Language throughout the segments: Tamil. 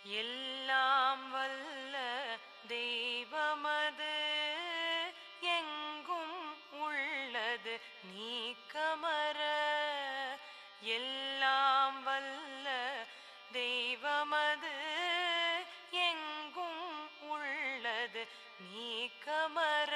எல்லாம் வல்ல தெய்வமது எங்கும் உள்ளது நீக்கமர எல்லாம் வல்ல தெய்வமது எங்கும் உள்ளது நீக்கமர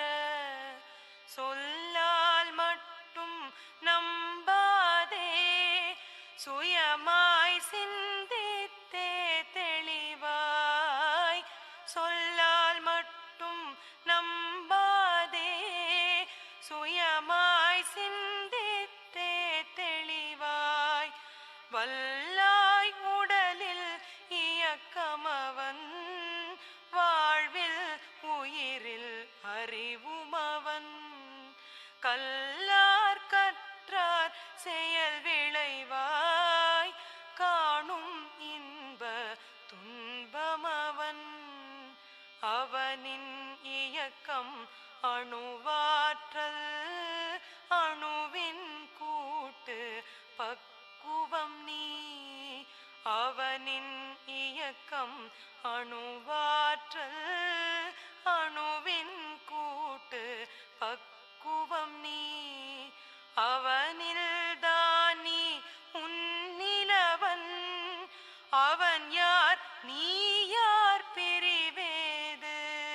சொல்லால் மட்டும் நம்பாதே சுயமாய் சிந்தித்தே தெளிவாய் சொல்லால் மட்டும் நம்பாதே சுயமாய் சிந்தித்தே தெளிவாய் வல்லாய் உடலில் இயக்கமவன் வாழ்வில் உயிரில் அறிவுமவன் கல்லார் கற்றார் செயல் விளைவாய் காணும் இன்ப துன்பமவன் அவனின் இயக்கம் அணுவாற்றல் அணுவின் கூட்டு பக்குவம் நீ அவனின் இயக்கம் அணுவாற்றல் அணுவின் கூட்டு பக்குவம் நீ அவனில் தானி உன்னிலவன் அவன் யார் நீ யார் பிரிவேது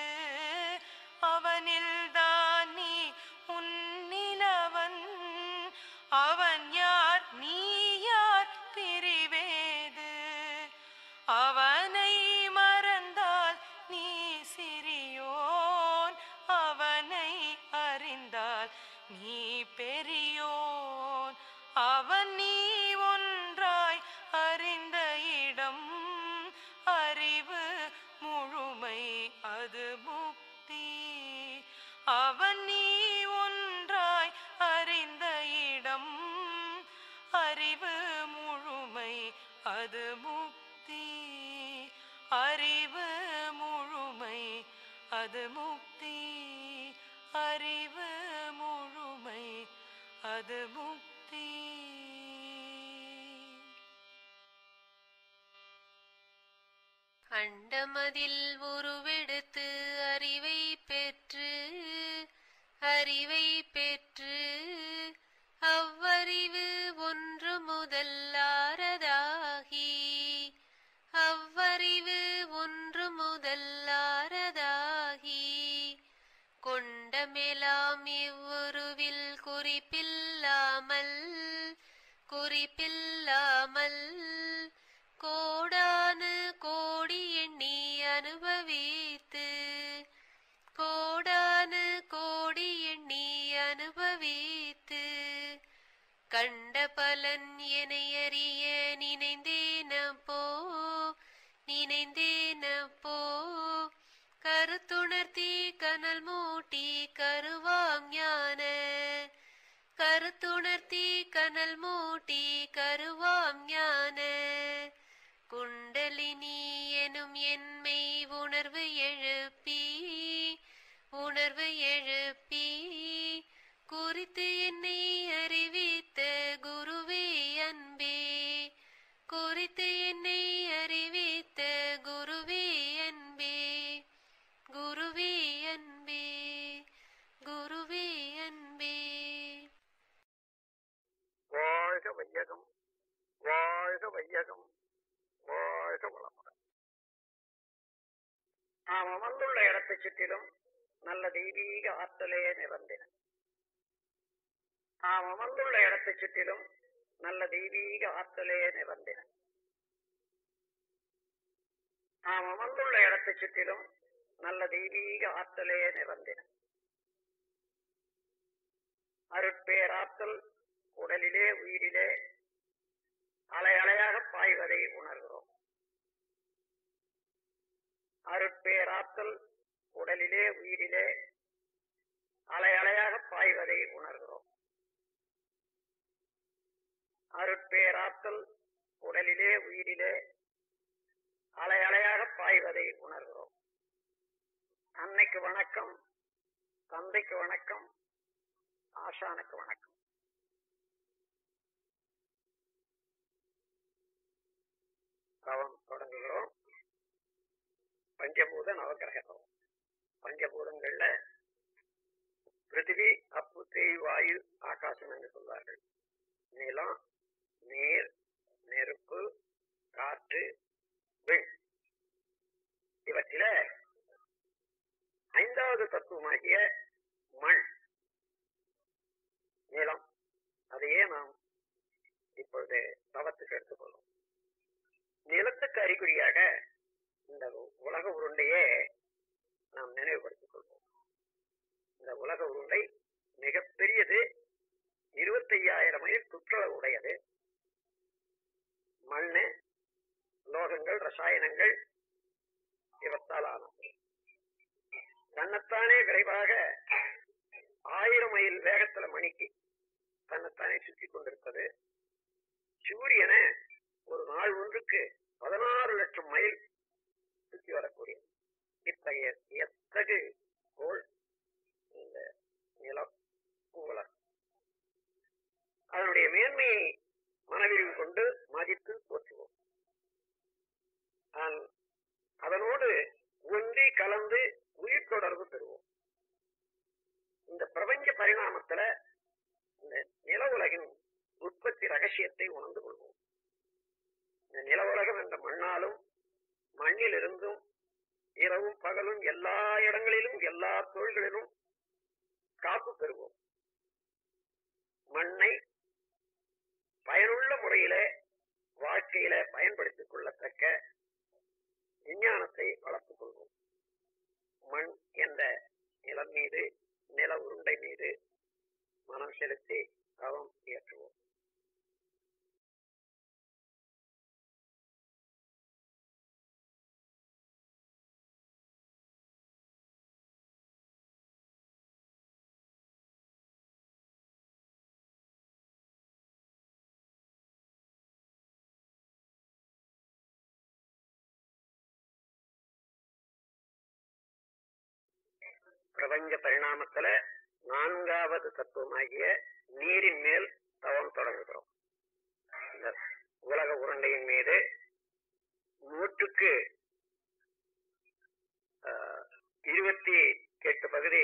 அவனில் தானி உன்னிலவன் அவன் யார் நீ யார் பிரிவேது அவனை மறந்தால் நீ சிறியோன் அவனை அறிந்தால் நீ பெரியோன் அவன் நீ ஒன்றாய் அறிந்த இடம் அறிவு முழுமை அது முக்தி அவன் நீ ஒன்றாய் அறிந்த இடம் அறிவு முழுமை அது முக்தி அறிவு முழுமை அது முக்தி அறிவு முழுமை அது முக்தி அண்டமதில் உருவெடுத்து அறிவை பெற்று அறிவை பெற்று அவ்வறிவு ஒன்று முதல் ஆரதாகி அவ்வறிவு ஒன்று முதல் ஆரதாகி கொண்டமெலாம் இவ்வுருவில் குறிப்பில்லாமல் குறிப்பில்லாமல் கோடானு கோடி எண்ணி அனுபவித்து கோடானு கோடி எண்ணி அனுபவித்து கண்ட பலன் எனை அறிய நினைந்தேனப்போ நினைந்தேனப்போ கருத்துணர்த்தி கனல் மூட்டி கருவாம் ஞான கருத்துணர்த்தி கனல் மூட்டி கருவாம் ஞான குண்டலினி எனும் என்மை உணர்வு எழுப்பி உணர்வு எழுப்பி குறித்து என்னை அறிவித்த குருவே அன்பே குறித்து என்னை அறிவித்த குருவே அன்பே குருவே அன்பே குருவே அன்பே வாழ்க வையகம் வாழ்க வையகம் வாழ்க வளமுடன் நாம் அமர்ந்துள்ள இடத்தைச் சுற்றிலும் நல்ல தெய்வீக ஆற்றலே நிறந்தின நாம் அமர்ந்துள்ள இடத்தைச் சுற்றிலும் நல்ல தெய்வீக ஆற்றலே நிறந்தின நாம் அமர்ந்துள்ள இடத்தைச் சுற்றிலும் நல்ல தெய்வீக ஆற்றலே நிறந்தின அருட்பேராற்றல் உடலிலே உயிரிலே அலை அலையாக பாய்வதை உணர்கிறோம் அருட்பேராற்றல் உடலிலே உயிரிலே அலை அலையாக பாய்வதை உணர்கிறோம் அருட்பேராற்றல் உடலிலே உயிரிலே அலை அலையாக பாய்வதை உணர்கிறோம் அன்னைக்கு வணக்கம் தந்தைக்கு வணக்கம் ஆசானுக்கு வணக்கம் தவம் தொடங்குகிறோம் பஞ்சபூத நவகிரகம் பஞ்சபூதங்கள்ல பிருத்திவி அப்பு தேய் வாயு ஆகாசம் என்று சொல்வார்கள் நிலம் நீர் நெருப்பு காற்று வெண் இவற்றில ஐந்தாவது தத்துவமாகிய மண் நிலம் அதையே நாம் இப்பொழுது தவத்துக்கு எடுத்துக்கொள்ளும் நிலத்துக்கு அறிகுறியாக இந்த உலக உருண்டையே நாம் நினைவுபடுத்திக் கொள்வோம் இந்த உலக உருண்டை மிகப்பெரியது இருபத்தையாயிரம் மைல் சுற்றளவு உடையது மண்ணு லோகங்கள் ரசாயனங்கள் இவற்றால் ஆனது தன்னைத்தானே விரைவாக ஆயிரம் மைல் வேகத்துல மணிக்கு தன்னைத்தானே சுற்றி கொண்டிருப்பது சூரியனை ஒரு நாள் ஒன்றுக்கு பதினாறு லட்சம் மைல் சுற்றி வரக்கூடிய இத்தகைய எத்தகு கோள் இந்த நிலம் உலகம் அதனுடைய மேன்மையை மனவிரிவு கொண்டு மதித்து போற்றுவோம் ஆனால் அதனோடு ஒன்றி கலந்து உயிர் தொடர்பு பெறுவோம் இந்த பிரபஞ்ச பரிணாமத்துல இந்த நில உலகின் உற்பத்தி ரகசியத்தை உணர்ந்து கொள்வோம் இந்த நில உலகம் என்ற மண்ணாலும் மண்ணிலிருந்தும் இரவும் பகலும் எல்லா இடங்களிலும் எல்லா தொழில்களிலும் காப்பு பெறுவோம் மண்ணை பயனுள்ள முறையில வாழ்க்கையில பயன்படுத்திக் கொள்ளத்தக்க விஞ்ஞானத்தை வளர்த்துக் கொள்வோம் மண் என்ற நிலம் மீது நில உருண்டை மீது மனம் செலுத்தி தவம் இயற்றுவோம் பிரபஞ்ச பரிணாமத்துல நான்காவது தத்துவமாகிய நீரின் மேல் தவம் தொடங்குகிறோம் இந்த உலக உருண்டையின் மீது நூற்றுக்கு ஆஹ், இருபத்தி எட்டு பகுதி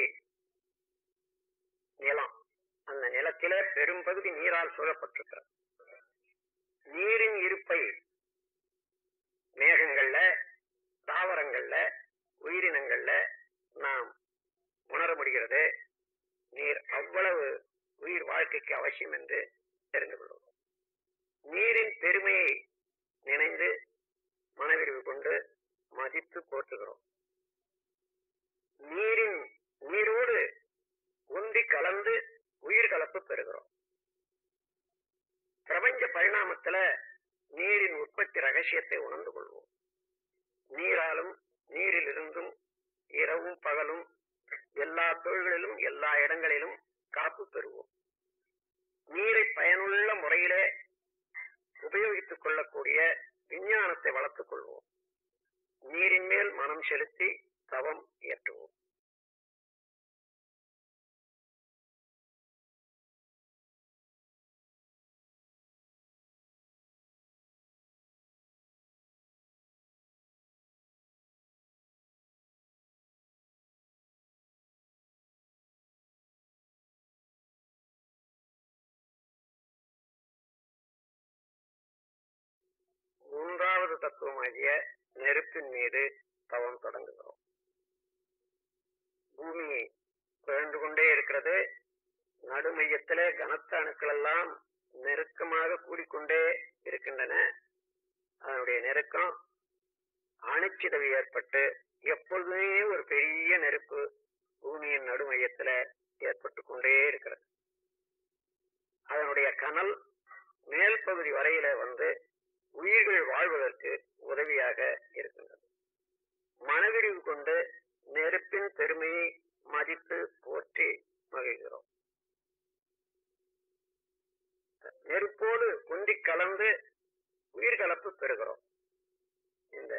நிலம் அந்த நிலத்திலே பெரும் பகுதி நீரால் சூழப்பட்டிருக்கிறது நீரின் இருப்பை மேகங்கள்ல தாவரங்கள்ல உயிரினங்கள்ல நாம் உணர முடிகிறது நீர் அவ்வளவு உயிர் வாழ்க்கைக்கு அவசியம் என்று தெரிந்து கொள்வோம் நீரின் பெருமையை நினைந்து மனவிரிவு கொண்டு மதித்து போற்றுகிறோம் நீரின் நீரோடு ஒன்றி கலந்து உயிர் கலப்பு பெறுகிறோம் பிரபஞ்ச பரிணாமத்துல நீரின் உற்பத்தி ரகசியத்தை உணர்ந்து கொள்வோம் நீராலும் நீரிலிருந்தும் இரவும் பகலும் எல்லா தொழில்களிலும் எல்லா இடங்களிலும் காப்பு பெறுவோம் நீரை பயனுள்ள முறையிலே உபயோகித்துக் கொள்ளக்கூடிய விஞ்ஞானத்தை வளர்த்துக் கொள்வோம் நீரின் மேல் மனம் செலுத்தி தவம் இயற்றுவோம் மூன்றாவது தத்துவமாகிய நெருப்பின் மீது தவம் தொடங்குகிறோம் பூமி குழந்து கொண்டே இருக்கிறது நடுமையத்திலே கனத்த அணுக்கள் எல்லாம் நெருக்கமாக கூடிக்கொண்டே இருக்கின்றன அதனுடைய நெருக்கம் அணுச்சிதவு ஏற்பட்டு எப்பொழுதுமே ஒரு பெரிய நெருப்பு பூமியின் நடுமையத்துல ஏற்பட்டு கொண்டே இருக்கிறது அதனுடைய கனல் மேல் பகுதி வரையில வந்து உயிர்கள் வாழ்வதற்கு உதவியாக இருக்கின்றது மனவிரிவு கொண்டு நெருப்பின் பெருமையை மதித்து போற்றி மகிழ்கிறோம் நெருப்போடு குந்தி கலந்து உயிர் கலப்பு பெறுகிறோம் இந்த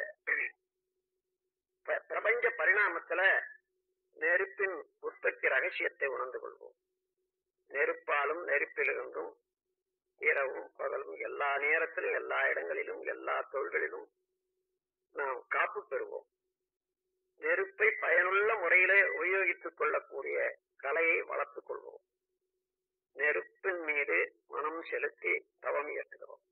ப- பிரபஞ்ச பரிணாமத்துல நெருப்பின் உற்பத்தி ரகசியத்தை உணர்ந்து கொள்வோம் நெருப்பாலும் நெருப்பிலிருந்தும் இரவும் பகலும் எல்லா நேரத்திலும் எல்லா இடங்களிலும் எல்லா தொழில்களிலும் நாம் காப்பு பெறுவோம் நெருப்பை பயனுள்ள முறையிலே உபயோகித்துக் கொள்ளக்கூடிய கலையை வளர்த்துக் கொள்வோம் நெருப்பின் மீது மனம் செலுத்தி தவம் இயற்றுகிறோம்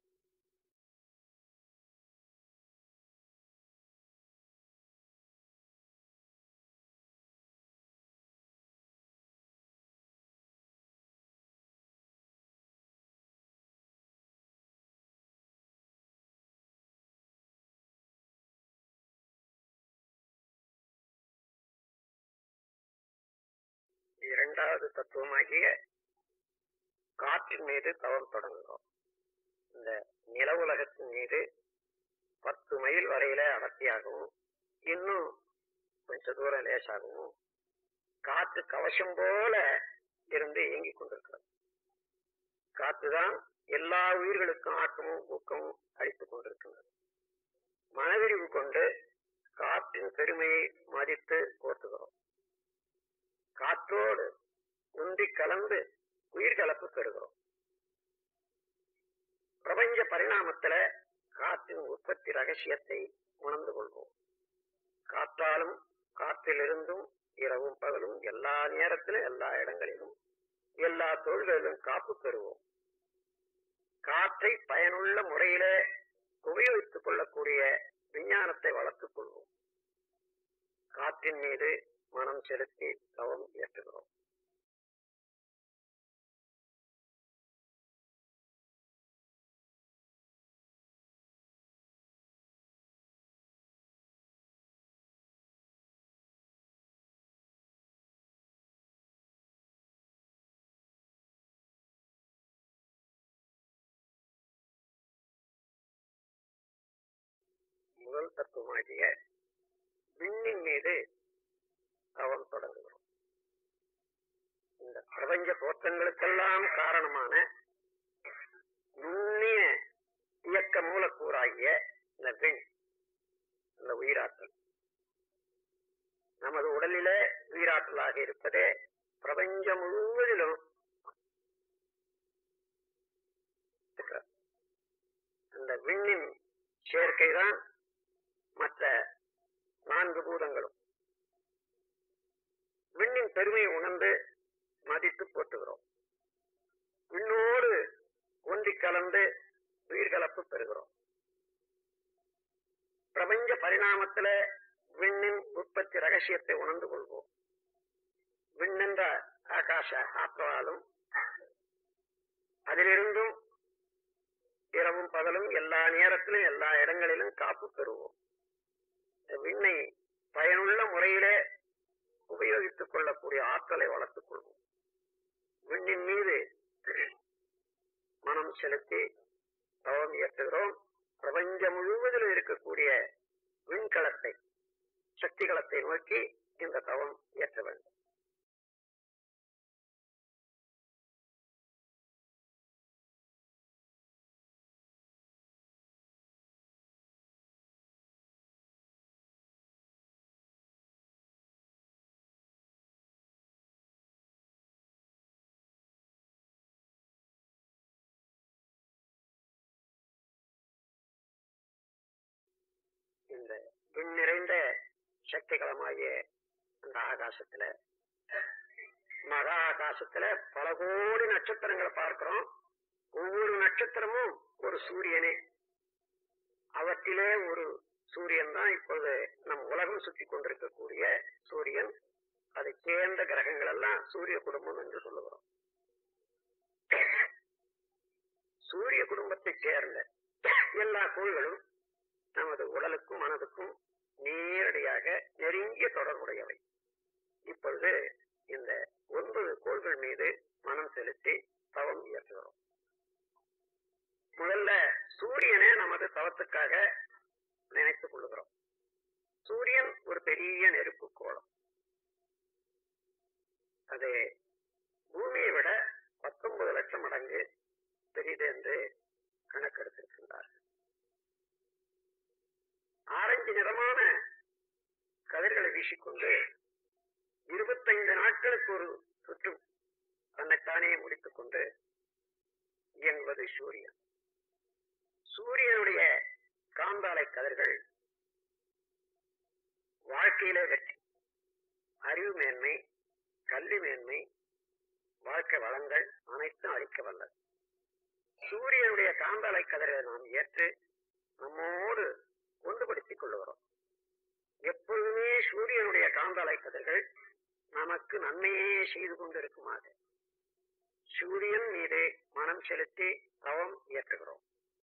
இரண்டாவது தத்துவமாகிய காற்றின் மீது தவம் தொடங்குகிறோம் இந்த நில உலகத்தின் மீது பத்து மைல் வரையில அடர்த்தியாகவும் இன்னும் கொஞ்ச தூரம் லேசாகவும் காற்று கவசம் போல இருந்து இயங்கிக் கொண்டிருக்கிறது காற்றுதான் எல்லா உயிர்களுக்கும் ஆக்கமும் ஊக்கமும் அளித்துக் கொண்டிருக்கின்றது மனவிரிவு கொண்டு காற்றின் பெருமையை மதித்து போற்றுகிறோம் காற்றோடு உந்தி கலந்து உயிர் கலப்பு பெறுகிறோம் பிரபஞ்ச பரிணாமத்துல காற்றின் உற்பத்தி ரகசியத்தை உணர்ந்து கொள்வோம் காற்றாலும் காற்றிலிருந்தும் இரவும் பகலும் எல்லா நேரத்திலும் எல்லா இடங்களிலும் எல்லா தொழில்களிலும் காப்பு பெறுவோம் காற்றை பயனுள்ள முறையில உபயோகித்துக் கொள்ளக்கூடிய விஞ்ஞானத்தை வளர்த்துக் கொள்வோம் காற்றின் மீது மனம் செலுத்தி தவம் இயற்றுகிறோம் முதல் தத்துவமாகிய விண்ணின் மீது தவம் தொடங்குகிறோம் இந்த பிரபஞ்ச தோற்றங்களுக்கெல்லாம் காரணமான நுண்ணிய இயக்க மூலக்கூறாகிய இந்த விண் இந்த உயிராற்றல் நமது உடலிலே உயிராற்றலாக இருப்பதே பிரபஞ்சம் முழுவதிலும் இருக்கிறது. அந்த விண்ணின் சேர்க்கைதான் மற்ற நான்கு பூதங்களும் விண்ணின் பெருமையை உணர்ந்து மதித்து போற்றுகிறோம் விண்ணோடு ஒன்றி கலந்து உயிர்கலப்பு பெறுகிறோம் பிரபஞ்ச பரிணாமத்தில விண்ணின் உற்பத்தி ரகசியத்தை உணர்ந்து கொள்வோம் விண்ணென்ற ஆகாச ஆற்றலாலும் அதிலிருந்தும் இரவும் பகலும் எல்லா நேரத்திலும் எல்லா இடங்களிலும் காப்பு பெறுவோம் இந்த விண்ணை பயனுள்ள முறையிலே உபயோகித்துக் கொள்ளக்கூடிய ஆற்றலை வளர்த்துக் கொள்வோம் விண்ணின் மீது மனம் செலுத்தி தவம் இயற்றுகிறோம் பிரபஞ்சம் முழுவதிலும் இருக்கக்கூடிய விண்கலத்தை சக்திகளத்தை நோக்கி இந்த தவம் இயற்ற வேண்டும் இந்த விண் நிறைந்த சக்திகளமாகிய அந்த ஆகாசத்துல மகா ஆகாசத்துல பல கோடி நட்சத்திரங்களை பார்க்கிறோம் ஒவ்வொரு நட்சத்திரமும் ஒரு சூரியனே அவற்றிலே ஒரு சூரியன் தான் இப்பொழுது நம் உலகம் சுற்றி கொண்டிருக்கக்கூடிய சூரியன் அதை சேர்ந்த கிரகங்கள் எல்லாம் சூரிய குடும்பம் என்று சொல்லுகிறோம் சூரிய குடும்பத்தைச் சேர்ந்த எல்லா கோள்களும் நமது உடலுக்கும் மனதுக்கும் நேரடியாக நெருங்கிய தொடர்புடையவை இப்பொழுது இந்த ஒன்பது கோள்கள் மீது மனம் செலுத்தி தவம் இயற்றுகிறோம் முதல்ல சூரியனே நமது தவத்துக்காக நினைத்துக் கொள்ளுகிறோம் சூரியன் ஒரு பெரிய நெருப்பு கோலம் அது பூமியை விட பத்தொன்பது லட்சம் மடங்கு பெரிது என்று கணக்கெடுத்திருக்கின்றார்கள் ஆரஞ்சு நிறமான கதிர்களை வீசிக்கொண்டு இருபத்தைந்து நாட்களுக்கு ஒரு சுற்று தன்னைத்தானே முடித்துக் கொண்டு இயங்குவது சூரியன் சூரியனுடைய காந்தாலை கதிர்கள் வாழ்க்கையிலே வெற்றி அறிவு மேன்மை கல்வி மேன்மை வாழ்க்கை வளங்கள் அனைத்தும் அளிக்க வல்லது சூரியனுடைய காந்தலை கதிரை நாம் ஏற்று நம்மோடு ஒன்றுபடுத்திக் கொள்ளுகிறோம் எப்பொழுதுமே சூரியனுடைய காந்தலை கதிர்கள் நமக்கு நன்மையே செய்து கொண்டிருக்குமாக சூரியன் மீது மனம் செலுத்தி தவம் இயற்றுகிறோம்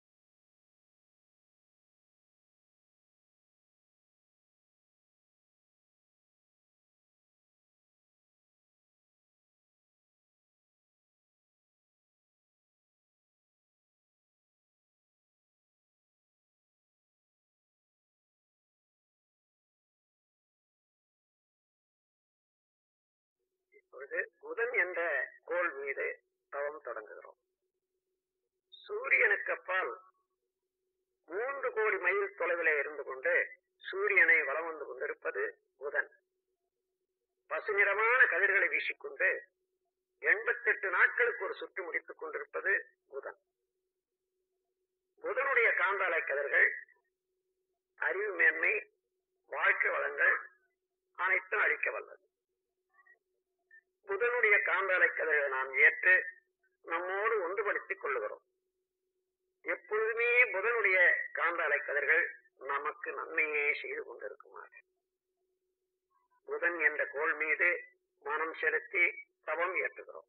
இப்பொழுது புதன் என்ற கோள் மீது தவம் தொடங்குகிறோம் சூரியனுக்கு அப்பால் மூன்று கோடி மைல் தொலைவிலே இருந்து கொண்டு சூரியனை வலம் வந்து கொண்டிருப்பது புதன் பசுநிறமான கதிர்களை வீசிக்கொண்டு எண்பத்தெட்டு நாட்களுக்கு ஒரு சுற்று முடித்துக் கொண்டிருப்பது புதன் புதனுடைய காந்தாலை கதிர்கள் அறிவு மேன்மை வாழ்க்கை வளங்கள் அனைத்தும் அளிக்க வல்லது புதனுடைய காந்தாலை கதிரை நாம் ஏற்று நம்மோடு ஒன்றுபடுத்திக் கொள்ளுகிறோம் எப்பொழுதுமே புதனுடைய காந்தாலை கதிர்கள் நமக்கு நன்மையே செய்து கொண்டிருக்குமாறு புதன் என்ற கோள் மீது மனம் செலுத்தி தவம் ஏற்றுகிறோம்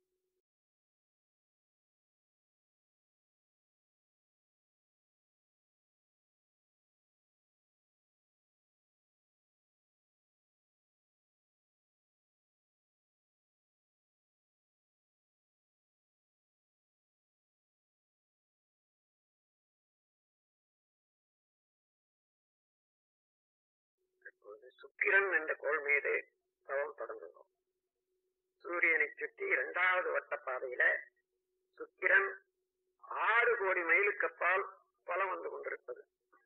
இப்பொழுது சுக்கிரன் என்ற கோள் மீது தவம் தொடங்குகிறோம் சூரியனை சுற்றி இரண்டாவது வட்ட பாதையில சுக்கிரன் ஆறு கோடி மைலுக்கு அப்பால் பலம் வந்து கொண்டிருப்பது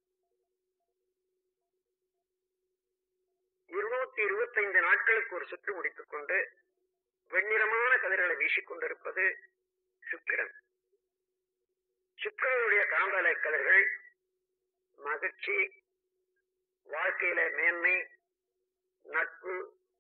இருநூத்தி இருபத்தைந்து நாட்களுக்கு ஒரு சுற்று முடித்துக் கொண்டு வெண்ணிறமான கதிர்களை வீசிக் கொண்டிருப்பது சுக்கிரன் சுக்கிரனுடைய காந்தலை கதிர்கள் மகிழ்ச்சி வாழ்க்கையில மேன்மை நட்பு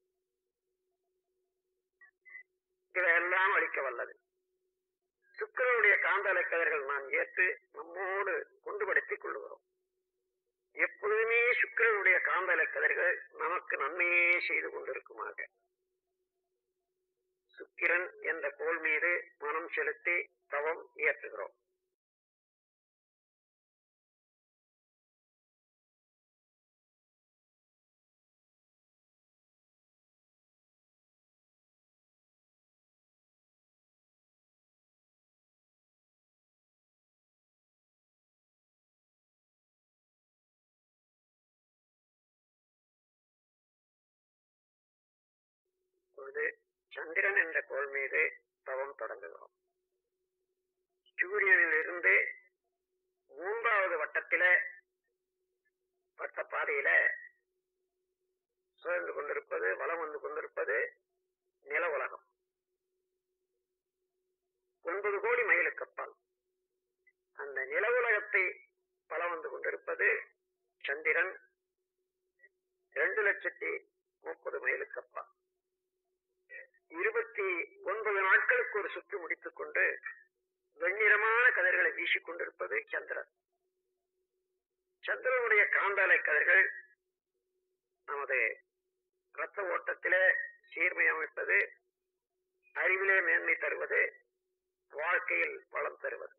இதையெல்லாம் அளிக்க வல்லது சுக்கிரனுடைய காந்தலை கதிர்கள் நாம் ஏற்று நம்மோடு கொண்டுபடுத்திக் கொள்ளுகிறோம் எப்பொழுதுமே சுக்கிரனுடைய காந்தலை கதிர்கள் நமக்கு நன்மையே செய்து கொண்டிருக்குமாக சுக்கிரன் என்ற கோள் மீது மனம் செலுத்தி தவம் இயற்றுகிறோம் இப்பொழுது சந்திரன் என்ற கோள் மீது தவம் தொடங்குகிறோம் சூரியனில் இருந்து மூன்றாவது வட்டத்தில வட்ட பாதையில சுழன்று கொண்டிருப்பது வலம் வந்து கொண்டிருப்பது நில உலகம் ஒன்பது கோடி மைலுக்கு அப்பால் அந்த நில உலகத்தை பலம் வந்து கொண்டிருப்பது சந்திரன் இரண்டு லட்சத்தி முப்பது மைலுக்கு அப்பால் இருபத்தி ஒன்பது நாட்களுக்கு ஒரு சுற்று முடித்துக் கொண்டு வெண்ணிறமான கதிர்களை வீசிக் கொண்டிருப்பது சந்திரன் சந்திரனுடைய காந்தாலை கதிர்கள் நமது இரத்த ஓட்டத்திலே சீர்மை அமைப்பது அறிவிலே மேன்மை தருவது வாழ்க்கையில் வளம் தருவது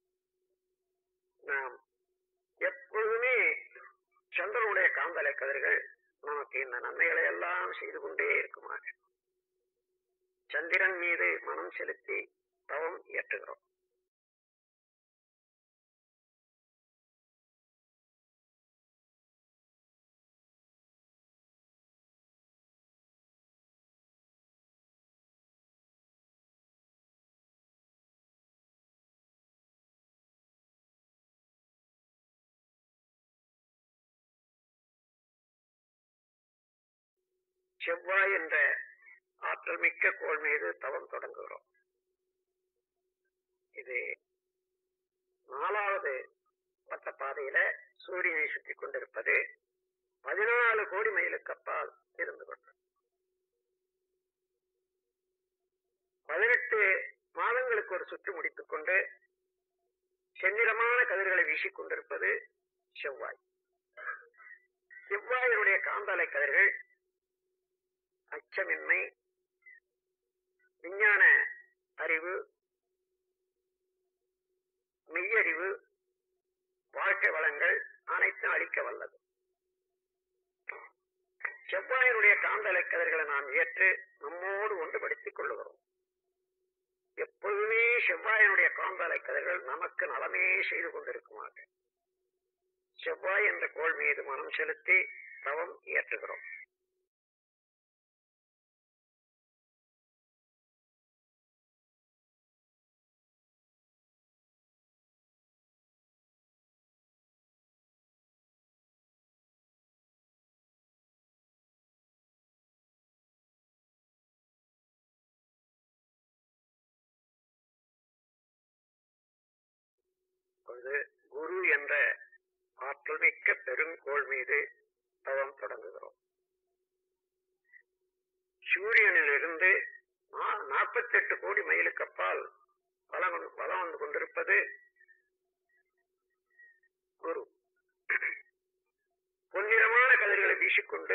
நாம் எப்பொழுதுமே சந்திரனுடைய காந்தலை கதிர்கள் நமக்கு இந்த நன்மைகளை எல்லாம் செய்து கொண்டே இருக்குமாக சந்திரன் மீது மனம் செலுத்தி தவம் இயற்றுகிறோம் செவ்வாய் என்ற ஆற்றல் மிக்க கோள் மீது தவம் தொடங்குகிறோம் இது நாலாவது வட்ட பாதையில சூரியனை சுற்றி கொண்டிருப்பது பதினாலு கோடி மைலுக்கு அப்பால் இருந்து கொண்டது பதினெட்டு மாதங்களுக்கு ஒரு சுற்று முடித்துக் கொண்டு செந்நிறமான கதிர்களை வீசிக் கொண்டிருப்பது செவ்வாய் செவ்வாயினுடைய காந்தாலை கதிர்கள் அச்சமின்மை விஞ்ஞான அறிவு மெய்யறிவு வாழ்க்கை வளங்கள் அனைத்தும் அளிக்க வல்லது செவ்வாயினுடைய காந்தலை கதிர்களை நாம் ஏற்று நம்மோடு ஒன்றுபடுத்திக் கொள்ளுகிறோம் எப்பொழுதுமே செவ்வாயினுடைய காந்தலை கதிர்கள் நமக்கு நலமே செய்து கொண்டிருக்குமாக செவ்வாய் என்ற கோள் மீது மனம் செலுத்தி தவம் இயற்றுகிறோம் இப்பொழுது குரு என்ற ஆற்றல் மிக்க பெருங்கோள் மீது தவம் தொடங்குகிறோம் சூரியனிலிருந்து நாற்பத்தி எட்டு கோடி மைலுக்கு அப்பால் வலம் வந்து- வலம் வந்து கொண்டிருப்பது குரு பொன்னிறமான கதிர்களை வீசிக்கொண்டு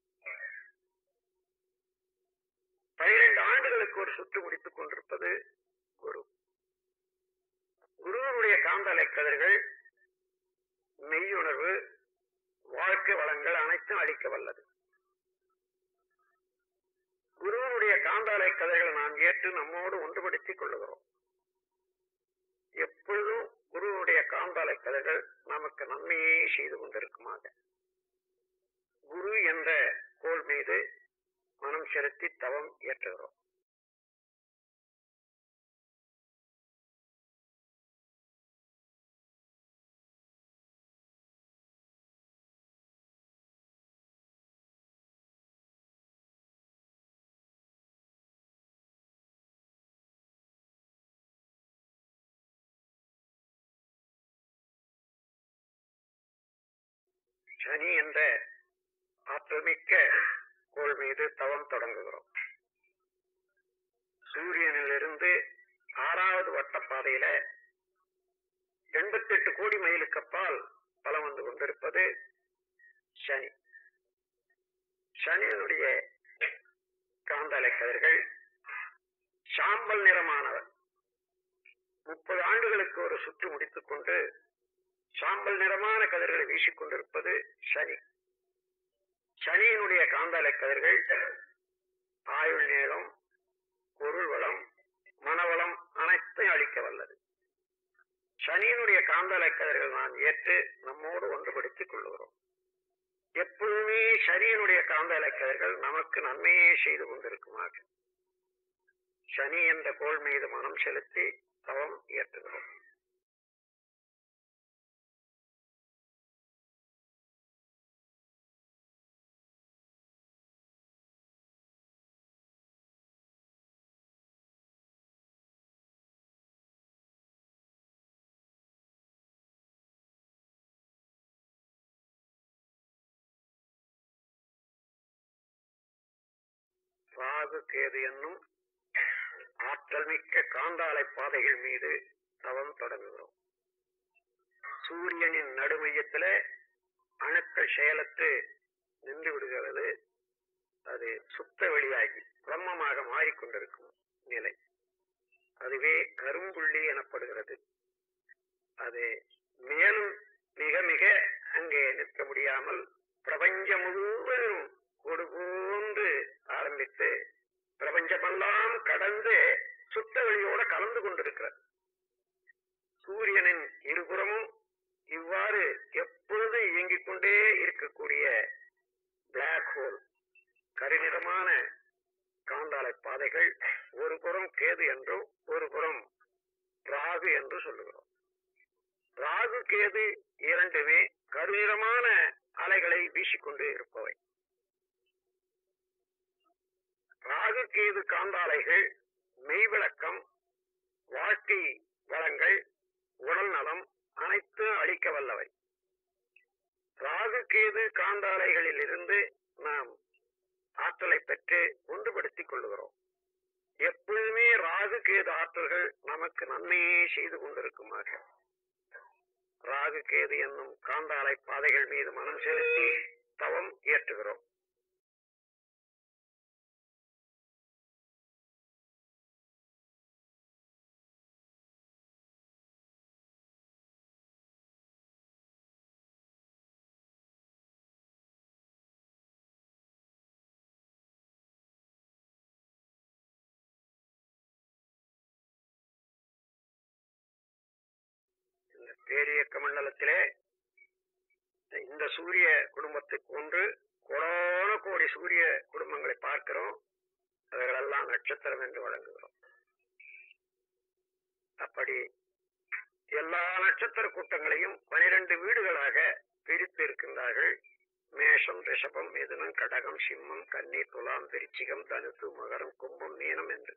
பனிரெண்டு ஆண்டுகளுக்கு ஒரு சுற்று முடித்துக் கொண்டிருப்பது குரு குருவனுடைய காந்தலை கதிர்கள் மெய்யுணர்வு வாழ்க்கை வளங்கள் அனைத்தும் அளிக்க வல்லது குருவனுடைய காந்தாலை கதைகளை நாம் ஏற்று நம்மோடு ஒன்றுபடுத்திக் கொள்ளுகிறோம் எப்பொழுதும் குருவனுடைய காந்தாலை கதைகள் நமக்கு நன்மையே செய்து கொண்டிருக்குமாக குரு என்ற கோள் மீது மனம் செலுத்தி தவம் ஏற்றுகிறோம் சனி என்ற ஆற்றல்மிக்க கோள் மீது தவம் தொடங்குகிறோம் சூரியனிலிருந்து ஆறாவது வட்டப்பாதையில எண்பத்தி எட்டு கோடி மைலுக்கு அப்பால் பலம் வந்து கொண்டிருப்பது சனி சனியினுடைய காந்தலை கதிர்கள் சாம்பல் நிறமானவர் முப்பது ஆண்டுகளுக்கு ஒரு சுற்று முடித்துக் கொண்டு சாம்பல் நிறமான கதிர்களை வீசிக்கொண்டிருப்பது சனி சனியினுடைய காந்தாலை கதிர்கள் ஆயுள் நீளம் பொருள் வளம் மனவளம் அனைத்தையும் அளிக்க வல்லது சனியினுடைய காந்தாலை கதிர்கள் நாம் ஏற்று நம்மோடு ஒன்றுபடுத்திக் கொள்ளுகிறோம் எப்பொழுதுமே சனியினுடைய காந்தாலை கதிர்கள் நமக்கு நன்மையே செய்து கொண்டிருக்குமாக சனி என்ற கோள் மீது மனம் செலுத்தி தவம் இயற்றுகிறோம் ராகு கேது என்னும் ஆற்றல் மிக்க காந்தாலை பாதைகள் மீது தவம் தொடங்குகிறோம் சூரியனின் நடுமையத்தில அணுக்கள் செயலற்று நின்று விடுகிறது அது சுத்த வெளியாகி பிரம்மமாக மாறிக்கொண்டிருக்கும் நிலை அதுவே கரும்புள்ளி எனப்படுகிறது அது மேலும் மிக மிக அங்கே நிற்க முடியாமல் பிரபஞ்சம் முழுவதும் கொடு போன்று ஆரம்பித்து பிரபஞ்சமெல்லாம் கடந்து சுத்த வெளியோட கலந்து கொண்டிருக்கிறது சூரியனின் இருபுறமும் இவ்வாறு எப்பொழுது இயங்கிக் கொண்டே இருக்கக்கூடிய பிளாக் ஹோல் கருநிறமான காந்தாலை பாதைகள் ஒரு புறம் கேது என்றும் ஒரு புறம் ராகு என்று சொல்லுகிறோம் ராகு கேது இரண்டுமே கருநிறமான அலைகளை வீசிக்கொண்டு இருப்பவை ராகு கேது காந்தாலைகள் மெய்விளக்கம் வாழ்க்கை வளங்கள் உடல் நலம் அனைத்தும் அளிக்க வல்லவை ராகு ராகு கேது காந்தாலைகளில் இருந்து நாம் ஆற்றலை பெற்று ஒன்றுபடுத்திக் கொள்ளுகிறோம் எப்பொழுதுமே ராகு கேது ஆற்றல்கள் நமக்கு நன்மையே செய்து கொண்டிருக்குமாக ராகு கேது என்னும் காந்தாலை பாதைகள் மீது மனம் செலுத்தி தவம் இயற்றுகிறோம் இந்த பேரியக்க மண்டலத்திலே இந்த சூரிய குடும்பத்தை போன்று கோடான கோடி சூரிய குடும்பங்களை பார்க்கிறோம் அவைகளெல்லாம் நட்சத்திரம் என்று வழங்குகிறோம் அப்படி எல்லா நட்சத்திர கூட்டங்களையும் பனிரெண்டு வீடுகளாக பிரித்து இருக்கின்றார்கள் மேஷம் ரிஷபம் மிதுனம் கடகம் சிம்மம் கன்னி துலாம் விருச்சிகம் தனுசு மகரம் கும்பம் மீனம் என்று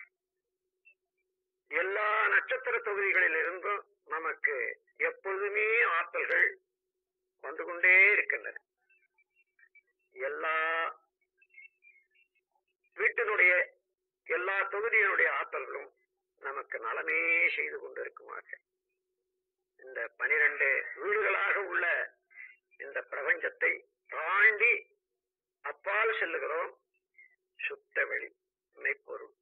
எல்லா நட்சத்திர தொகுதிகளில் இருந்தும் நமக்கு எப்பொழுதுமே ஆற்றல்கள் வந்து கொண்டே இருக்கின்றன எல்லா வீட்டினுடைய எல்லா தொகுதியினுடைய ஆற்றல்களும் நமக்கு நலமே செய்து கொண்டிருக்குமாக இந்த பனிரெண்டு வீடுகளாக உள்ள இந்த பிரபஞ்சத்தை தாண்டி அப்பால் செல்லுகிறோம் சுத்த வெளி மெய்ப்பொருள்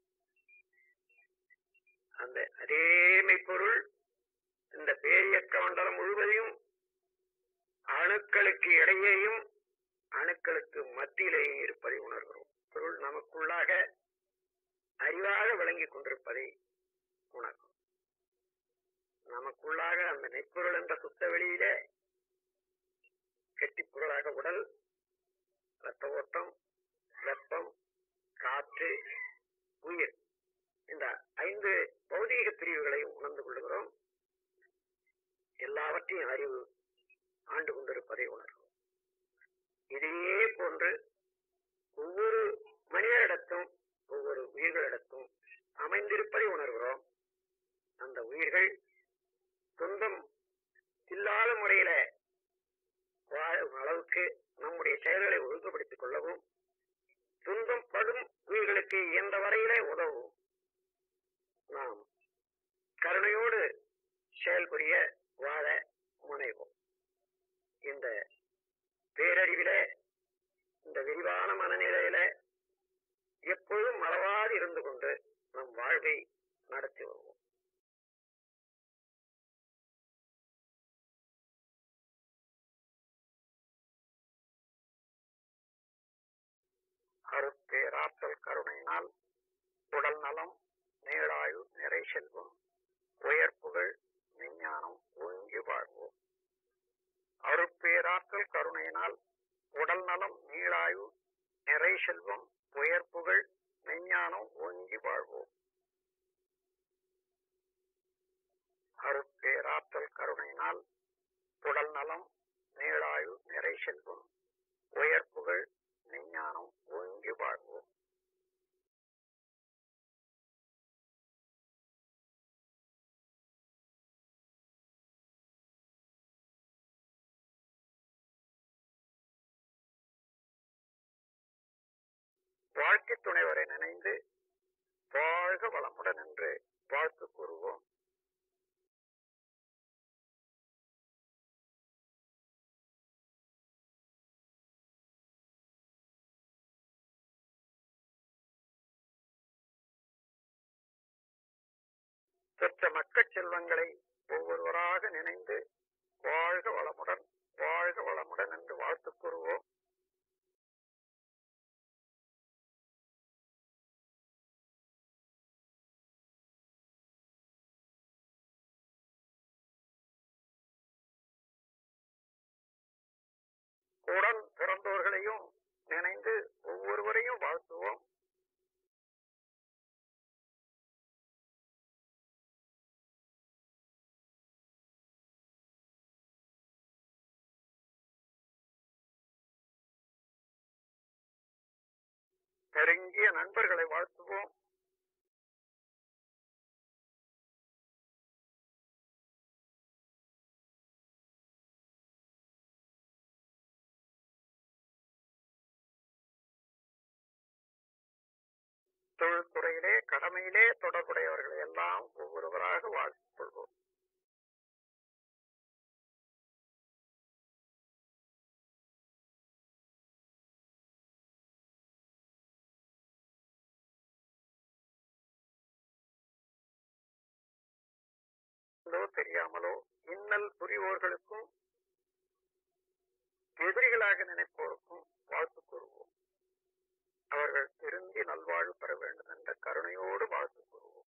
அந்த அதே மெய்ப்பொருள் இந்த பேரியக்க மண்டலம் முழுவதையும் அணுக்களுக்கு இடையேயும் அணுக்களுக்கு மத்தியிலேயும் இருப்பதை உணர்கிறோம் பொருள் நமக்குள்ளாக அறிவாக விளங்கிக் கொண்டிருப்பதை உணர்கிறோம் நமக்குள்ளாக அந்த நெற்பொருள் என்ற சுத்த வெளியிலே கெட்டிப்பொருளாக உடல் ரத்த ஓட்டம் வெப்பம் காற்று உயிர் இந்த ஐந்து பௌதீக பிரிவுகளையும் உணர்ந்து கொள்ளுகிறோம் எல்லாவற்றையும் அறிவு ஆண்டு கொண்டிருப்பதை உணர்கிறோம் இதையே போன்று ஒவ்வொரு மனிதரிடத்தும் ஒவ்வொரு உயிர்களிடத்தும் அமைந்திருப்பதை உணர்கிறோம் அந்த உயிர்கள் துன்பம் இல்லாத முறையில வாழும் அளவுக்கு நம்முடைய செயல்களை ஒழுங்குபடுத்திக் கொள்ளவும் துன்பம் படும் உயிர்களுக்கு இயன்ற வரையிலே உதவும் நாம் கருணையோடு செயல்புரிய வாழ முனைவோம் இந்த பேரறிவில இந்த விரிவான மனநிலையில எப்பொழுதும் மறவாது இருந்து கொண்டு நம் வாழ்வை நடத்தி வருவோம் அருட்பேராற்றல் கருணையினால் உடல் நலம் நீளாயு நிறை செல்வம் உயர்ப்புகள் விஞ்ஞானம் ஓங்கி வாழ்வோம் அருட்பேராற்றல் கருணையினால் உடல் நலம் நீளாயு நிறை செல்வம் உயர்ப்புகள் விஞ்ஞானம் ஓங்கி வாழ்வோம் அருட்பேராற்றல் கருணையினால் உடல் நலம் நீளாயு நிறை செல்வம் உயர்ப்புகள் விஞ்ஞானம் ஓங்கி வாழ்வோம் வாழ்க்கை துணைவரை நினைந்து வாழ்க வளமுடன் என்று வாழ்த்து கூறுவோம் பெற்ற மக்கள் செல்வங்களை ஒவ்வொருவராக நினைந்து வாழ்க வளமுடன் வாழ்க வளமுடன் என்று வாழ்த்து கூறுவோம் உடன் பிறந்தோர்களையும் நினைந்து ஒவ்வொருவரையும் வாழ்த்துவோம் நெருங்கிய நண்பர்களை வாழ்த்துவோம் தொழில்துறையிலே கடமையிலே தொடர்புடையவர்களை எல்லாம் ஒவ்வொருவராக வாழ்த்துக் கொள்வோம் தெரிந்தோ தெரியாமலோ இன்னல் புரிவோர்களுக்கும் எதிரிகளாக நினைப்போருக்கும் வாழ்த்து கூறுவோம் அவர்கள் திருந்தி நல்வாழ்வு பெற வேண்டும் என்ற கருணையோடு வாழ்த்து கூறுவோம்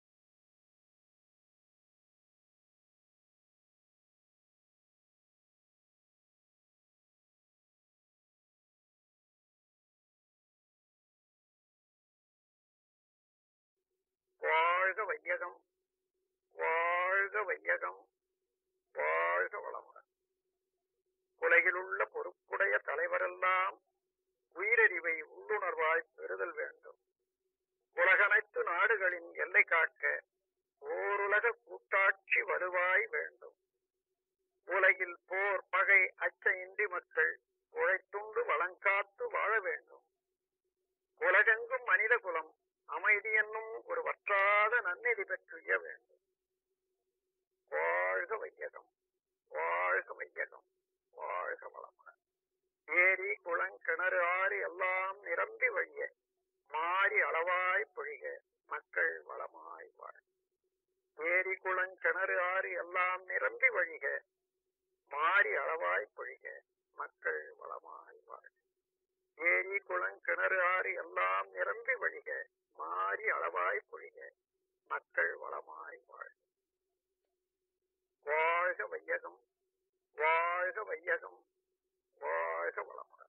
வாழ்க வையகம் வாழ்க வையகம் வாழ்க வளமுடன் உலகிலுள்ள பொறுப்புடைய தலைவரெல்லாம் உயிரறிவை உள்ளுணர்வாய் பெறுதல் வேண்டும் உலகனைத்து நாடுகளின் எல்லை காக்க ஓருலக கூட்டாட்சி வலுவாய் வேண்டும் உலகில் போர் பகை அச்ச இன்றி மக்கள் உழைத்துண்டு வளங்காத்து வாழ வேண்டும் உலகெங்கும் மனித குலம் அமைதி என்னும் ஒரு வற்றாத நன்னெறி பெற்றுய வேண்டும் வாழ்க வையகம் வாழ்க வையகம் வாழ்க வளமுடன் ஏரி குளம் கிணறு ஆறு எல்லாம் நிரம்பி வழிய மாறி அளவாய் பொழிக மக்கள் வளமாய் வாழ ஏரி குளம் கிணறு ஆறு எல்லாம் நிரம்பி வழிக மாறி அளவாய் பொழிக மக்கள் வளமாய் வாழ ஏரி குளம் கிணறு ஆறு எல்லாம் நிரம்பி வழிக மாறி அளவாய் பொழிக மக்கள் வளமாய் வாழ வாழ்க வையகம் வாழ்க வையகம் வாழ்க வளமுடன்